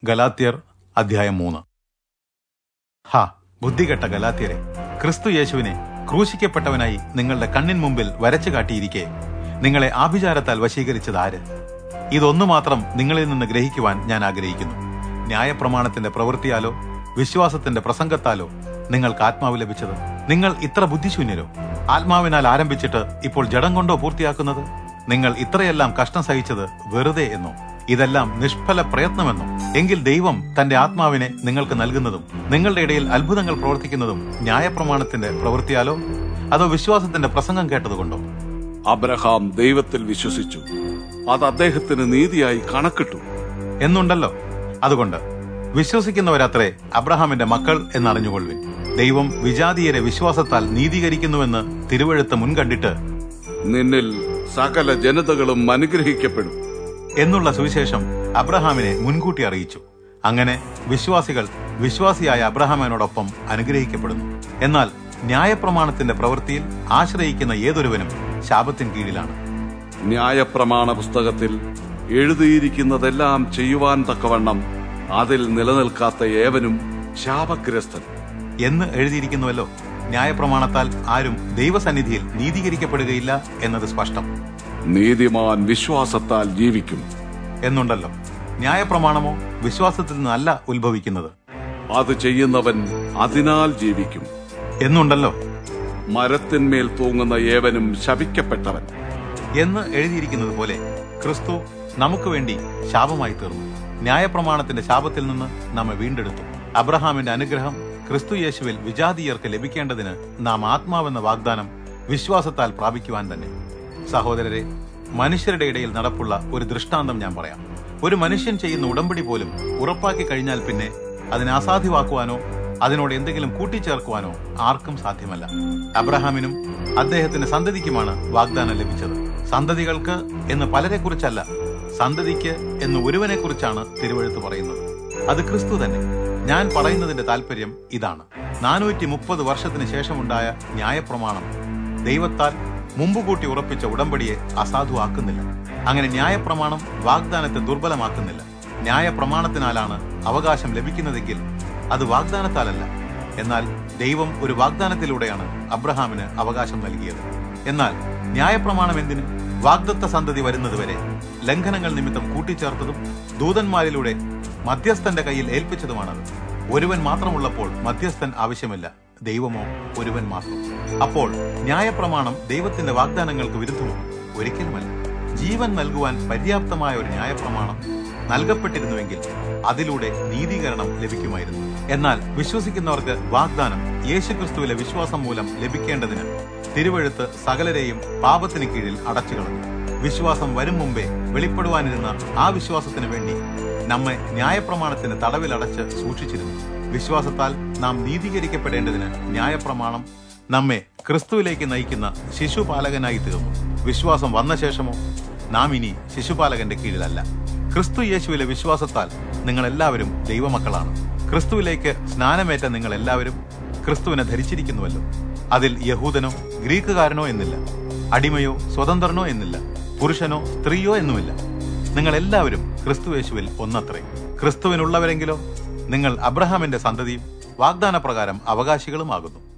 ഗലാത്യർ അധ്യായം മൂന്ന് ഹാ ബുദ്ധികെട്ട ഗലാത്യരെ ക്രിസ്തു യേശുവിനെ ക്രൂശിക്കപ്പെട്ടവനായി നിങ്ങളുടെ കണ്ണിൻ മുമ്പിൽ വരച്ചു കാട്ടിയിരിക്കെ നിങ്ങളെ ആഭിചാരത്താൽ വശീകരിച്ചത് ആര് ഇതൊന്നു മാത്രം നിങ്ങളിൽ നിന്ന് ഗ്രഹിക്കുവാൻ ഞാൻ ആഗ്രഹിക്കുന്നു ന്യായപ്രമാണത്തിന്റെ പ്രവൃത്തിയാലോ വിശ്വാസത്തിന്റെ പ്രസംഗത്താലോ നിങ്ങൾക്ക് ആത്മാവ് ലഭിച്ചത് നിങ്ങൾ ഇത്ര ബുദ്ധിശൂന്യരോ ആത്മാവിനാൽ ആരംഭിച്ചിട്ട് ഇപ്പോൾ ജഡം കൊണ്ടോ പൂർത്തിയാക്കുന്നത് നിങ്ങൾ ഇത്രയെല്ലാം കഷ്ടം സഹിച്ചത് വെറുതെ എന്നോ ഇതെല്ലാം നിഷ്ഫല പ്രയത്നമെന്നോ എങ്കിൽ ദൈവം തന്റെ ആത്മാവിനെ നിങ്ങൾക്ക് നൽകുന്നതും നിങ്ങളുടെ ഇടയിൽ അത്ഭുതങ്ങൾ പ്രവർത്തിക്കുന്നതും ന്യായപ്രമാണത്തിന്റെ പ്രവൃത്തിയാലോ അതോ വിശ്വാസത്തിന്റെ പ്രസംഗം കേട്ടതുകൊണ്ടോ അബ്രഹാം ദൈവത്തിൽ വിശ്വസിച്ചു അത് അദ്ദേഹത്തിന് നീതിയായി കണക്കിട്ടു എന്നുണ്ടല്ലോ അതുകൊണ്ട് വിശ്വസിക്കുന്നവരത്രേ അബ്രഹാമിന്റെ മക്കൾ എന്നറിഞ്ഞുകൊള്ളുവിൻ ദൈവം വിജാതീയരെ വിശ്വാസത്താൽ നീതീകരിക്കുന്നുവെന്ന് തിരുവഴുത്ത് മുൻകണ്ടിട്ട് നിന്നിൽ സകല ജനതകളും അനുഗ്രഹിക്കപ്പെടും എന്നുള്ള സുവിശേഷം അബ്രഹാമിനെ മുൻകൂട്ടി അറിയിച്ചു അങ്ങനെ വിശ്വാസികൾ വിശ്വാസിയായ അബ്രഹാമിനോടൊപ്പം അനുഗ്രഹിക്കപ്പെടുന്നു എന്നാൽ ന്യായപ്രമാണത്തിന്റെ പ്രവൃത്തിയിൽ ആശ്രയിക്കുന്ന ഏതൊരുവനും ശാപത്തിൻ കീഴിലാണ് ന്യായപ്രമാണ പുസ്തകത്തിൽ എഴുതിയിരിക്കുന്നതെല്ലാം ചെയ്യുവാൻ തക്കവണ്ണം അതിൽ നിലനിൽക്കാത്ത ഏവനും ശാപഗ്രസ്തൻ എന്ന് എഴുതിയിരിക്കുന്നുവല്ലോ ന്യായപ്രമാണത്താൽ ആരും ദൈവസന്നിധിയിൽ നീതീകരിക്കപ്പെടുകയില്ല എന്നത് സ്പഷ്ടം നീതിമാൻ വിശ്വാസത്താൽ ജീവിക്കും എന്നുണ്ടല്ലോ ന്യായപ്രമാണമോ വിശ്വാസത്തിൽ നിന്നല്ല ഉത്ഭവിക്കുന്നത് അത് ചെയ്യുന്നവൻ അതിനാൽ ജീവിക്കും എന്നുണ്ടല്ലോ മരത്തിന്മേൽ തൂങ്ങുന്ന ഏവനും ശപിക്കപ്പെട്ടവൻ എന്ന് എഴുതിയിരിക്കുന്നത് പോലെ ക്രിസ്തു നമുക്ക് വേണ്ടി ശാപമായി തീർന്നു ന്യായപ്രമാണത്തിന്റെ ശാപത്തിൽ നിന്ന് നമ്മെ വീണ്ടെടുത്തു അബ്രഹാമിന്റെ അനുഗ്രഹം ക്രിസ്തു യേശുവിൽ വിജാതീയർക്ക് ലഭിക്കേണ്ടതിന് നാം ആത്മാവെന്ന വാഗ്ദാനം വിശ്വാസത്താൽ പ്രാപിക്കുവാൻ തന്നെ സഹോദരരെ മനുഷ്യരുടെ ഇടയിൽ നടപ്പുള്ള ഒരു ദൃഷ്ടാന്തം ഞാൻ പറയാം ഒരു മനുഷ്യൻ ചെയ്യുന്ന ഉടമ്പടി പോലും ഉറപ്പാക്കി കഴിഞ്ഞാൽ പിന്നെ അതിനെ അസാധ്യമാക്കുവാനോ അതിനോട് എന്തെങ്കിലും കൂട്ടിച്ചേർക്കുവാനോ ആർക്കും സാധ്യമല്ല അബ്രഹാമിനും അദ്ദേഹത്തിന്റെ സന്തതിക്കുമാണ് വാഗ്ദാനം ലഭിച്ചത് സന്തതികൾക്ക് എന്ന് പലരെ കുറിച്ചല്ല സന്തതിക്ക് എന്ന് ഒരുവനെ കുറിച്ചാണ് തിരുവഴുത്ത് പറയുന്നത് അത് ക്രിസ്തു തന്നെ ഞാൻ പറയുന്നതിന്റെ താല്പര്യം ഇതാണ് നാനൂറ്റി മുപ്പത് വർഷത്തിന് ശേഷമുണ്ടായ ന്യായപ്രമാണം ദൈവത്താൽ മുമ്പ് കൂട്ടി ഉറപ്പിച്ച ഉടമ്പടിയെ അസാധുവാക്കുന്നില്ല അങ്ങനെ ന്യായപ്രമാണം വാഗ്ദാനത്തെ ദുർബലമാക്കുന്നില്ല ന്യായപ്രമാണത്തിനാലാണ് അവകാശം ലഭിക്കുന്നതെങ്കിൽ അത് വാഗ്ദാനത്താലല്ല എന്നാൽ ദൈവം ഒരു വാഗ്ദാനത്തിലൂടെയാണ് അബ്രഹാമിന് അവകാശം നൽകിയത് എന്നാൽ ന്യായപ്രമാണം എന്തിന് വാഗ്ദത്ത സന്തതി വരുന്നതുവരെ ലംഘനങ്ങൾ നിമിത്തം കൂട്ടിച്ചേർത്തതും ദൂതന്മാരിലൂടെ മധ്യസ്ഥന്റെ കയ്യിൽ ഏൽപ്പിച്ചതുമാണത് ഒരുവൻ മാത്രമുള്ളപ്പോൾ മധ്യസ്ഥൻ ആവശ്യമില്ല ദൈവമോ ഒരുവൻ മാത്രം അപ്പോൾ ന്യായപ്രമാണം ദൈവത്തിന്റെ വാഗ്ദാനങ്ങൾക്ക് വിരുദ്ധമോ ഒരിക്കലുമല്ല ജീവൻ നൽകുവാൻ പര്യാപ്തമായ ഒരു ന്യായപ്രമാണം നൽകപ്പെട്ടിരുന്നുവെങ്കിൽ അതിലൂടെ നീതീകരണം ലഭിക്കുമായിരുന്നു എന്നാൽ വിശ്വസിക്കുന്നവർക്ക് വാഗ്ദാനം യേശുക്രിസ്തുവിലെ വിശ്വാസം മൂലം ലഭിക്കേണ്ടതിന് തിരുവഴുത്ത് സകലരെയും പാപത്തിന് കീഴിൽ അടച്ചുകളഞ്ഞു വിശ്വാസം വരും മുമ്പേ വെളിപ്പെടുവാനിരുന്ന ആ വിശ്വാസത്തിന് വേണ്ടി നമ്മെ ന്യായപ്രമാണത്തിന് തടവിലടച്ച് സൂക്ഷിച്ചിരുന്നു വിശ്വാസത്താൽ നാം നീതീകരിക്കപ്പെടേണ്ടതിന് ന്യായപ്രമാണം നമ്മെ ക്രിസ്തുവിലേക്ക് നയിക്കുന്ന ശിശുപാലകനായി തീർന്നു വിശ്വാസം വന്ന ശേഷമോ നാം ഇനി ശിശുപാലകന്റെ കീഴിലല്ല ക്രിസ്തു യേശുവിലെ വിശ്വാസത്താൽ നിങ്ങൾ എല്ലാവരും ദൈവമക്കളാണ് ക്രിസ്തുവിലേക്ക് സ്നാനമേറ്റ നിങ്ങൾ എല്ലാവരും ക്രിസ്തുവിനെ ധരിച്ചിരിക്കുന്നുവല്ലോ അതിൽ യഹൂദനോ ഗ്രീക്കുകാരനോ എന്നില്ല അടിമയോ സ്വതന്ത്രനോ എന്നില്ല പുരുഷനോ സ്ത്രീയോ എന്നുമില്ല നിങ്ങൾ എല്ലാവരും ക്രിസ്തു യേശുവിൽ ഒന്നത്രേ ക്രിസ്തുവിനുള്ളവരെങ്കിലോ നിങ്ങൾ അബ്രഹാമിന്റെ സന്തതിയും വാഗ്ദാന പ്രകാരം അവകാശികളുമാകുന്നു